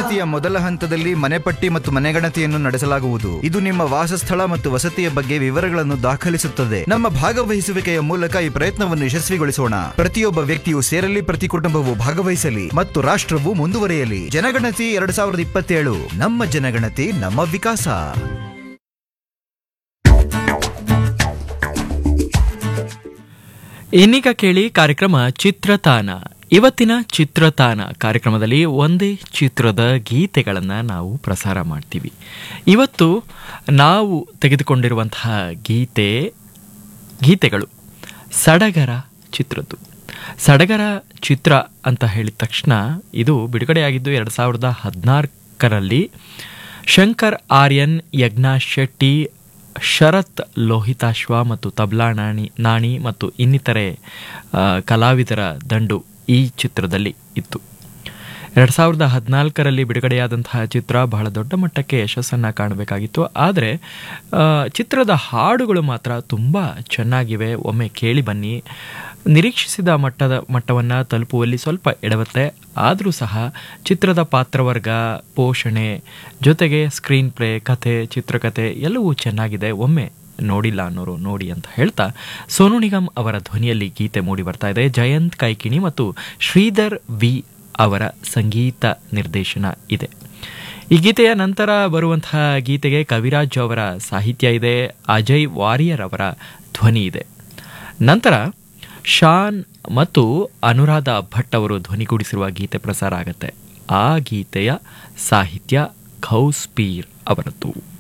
ಜನಗಣತಿಯ ಮೊದಲ ಹಂತದಲ್ಲಿ ಮನೆಪಟ್ಟಿ ಮತ್ತು ಮನೆಗಣತಿಯನ್ನು ನಡೆಸಲಾಗುವುದು ಇದು ನಿಮ್ಮ ವಾಸಸ್ಥಳ ಮತ್ತು ವಸತಿಯ ಬಗ್ಗೆ ವಿವರಗಳನ್ನು ದಾಖಲಿಸುತ್ತದೆ ನಮ್ಮ ಭಾಗವಹಿಸುವಿಕೆಯ ಮೂಲಕ ಈ ಪ್ರಯತ್ನವನ್ನು ಯಶಸ್ವಿಗೊಳಿಸೋಣ ಪ್ರತಿಯೊಬ್ಬ ವ್ಯಕ್ತಿಯು ಸೇರಲಿ ಪ್ರತಿ ಕುಟುಂಬವು ಭಾಗವಹಿಸಲಿ ಮತ್ತು ರಾಷ್ಟ್ರವು ಮುಂದುವರಿಯಲಿ ಜನಗಣತಿ ಎರಡ್ ಸಾವಿರದ ಇಪ್ಪತ್ತೇಳು ನಮ್ಮ ಜನಗಣತಿ ನಮ್ಮ ವಿಕಾಸ ಇನ್ನೀಗ ಕೇಳಿ ಕಾರ್ಯಕ್ರಮ ಚಿತ್ರತಾನ ಇವತ್ತಿನ ಚಿತ್ರತಾನ ಕಾರ್ಯಕ್ರಮದಲ್ಲಿ ಒಂದೇ ಚಿತ್ರದ ಗೀತೆಗಳನ್ನು ನಾವು ಪ್ರಸಾರ ಮಾಡ್ತೀವಿ ಇವತ್ತು ನಾವು ತೆಗೆದುಕೊಂಡಿರುವಂತಹ ಗೀತೆ ಗೀತೆಗಳು ಸಡಗರ ಚಿತ್ರದ್ದು ಸಡಗರ ಚಿತ್ರ ಅಂತ ಹೇಳಿದ ತಕ್ಷಣ ಇದು ಬಿಡುಗಡೆಯಾಗಿದ್ದು ಎರಡು ಸಾವಿರದ ಹದಿನಾಲ್ಕರಲ್ಲಿ ಶಂಕರ್ ಆರ್ಯನ್ ಯಜ್ಞಾಶ್ ಶೆಟ್ಟಿ ಶರತ್ ಲೋಹಿತಾಶ್ವ ಮತ್ತು ತಬ್ಲಾ ನಾಣಿ ನಾಣಿ ಮತ್ತು ಇನ್ನಿತರೆ ಆ, ಕಲಾವಿದರ ದಂಡು ಈ ಚಿತ್ರದಲ್ಲಿ ಇತ್ತು ಎರಡು ಸಾವಿರದ ಹದಿನಾಲ್ಕರಲ್ಲಿ ಬಿಡುಗಡೆಯಾದಂತಹ ಚಿತ್ರ ಬಹಳ ದೊಡ್ಡ ಮಟ್ಟಕ್ಕೆ ಯಶಸ್ಸನ್ನು ಕಾಣಬೇಕಾಗಿತ್ತು ಆದರೆ ಆ, ಚಿತ್ರದ ಹಾಡುಗಳು ಮಾತ್ರ ತುಂಬ ಚೆನ್ನಾಗಿವೆ ಒಮ್ಮೆ ಕೇಳಿ ಬನ್ನಿ ನಿರೀಕ್ಷಿಸಿದ ಮಟ್ಟದ ಮಟ್ಟವನ್ನು ತಲುಪುವಲ್ಲಿ ಸ್ವಲ್ಪ ಎಡವತ್ತೆ ಆದರೂ ಸಹ ಚಿತ್ರದ ಪಾತ್ರವರ್ಗ ಪೋಷಣೆ ಜೊತೆಗೆ ಸ್ಕ್ರೀನ್ ಪ್ಲೇ ಕಥೆ ಚಿತ್ರಕಥೆ ಎಲ್ಲವೂ ಚೆನ್ನಾಗಿದೆ ಒಮ್ಮೆ ನೋಡಿಲ್ಲ ಅನ್ನೋರು ನೋಡಿ ಅಂತ ಹೇಳ್ತಾ ಸೋನು ನಿಗಮ್ ಅವರ ಧ್ವನಿಯಲ್ಲಿ ಗೀತೆ ಮೂಡಿ ಬರ್ತಾ ಇದೆ ಜಯಂತ್ ಕೈಕಿಣಿ ಮತ್ತು ಶ್ರೀಧರ್ ವಿ ಅವರ ಸಂಗೀತ ನಿರ್ದೇಶನ ಇದೆ ಈ ಗೀತೆಯ ನಂತರ ಬರುವಂತಹ ಗೀತೆಗೆ ಕವಿರಾಜ್ ಅವರ ಸಾಹಿತ್ಯ ಇದೆ ಅಜಯ್ ವಾರಿಯರ್ ಅವರ ಧ್ವನಿ ಇದೆ ನಂತರ ಶಾನ್ ಮತ್ತು ಅನುರಾಧ ಭಟ್ ಅವರು ಧ್ವನಿಗೂಡಿಸಿರುವ ಗೀತೆ ಪ್ರಸಾರ ಆಗುತ್ತೆ ಆ ಗೀತೆಯ ಸಾಹಿತ್ಯ ಖೌಸ್ಪೀರ್ ಅವರದ್ದು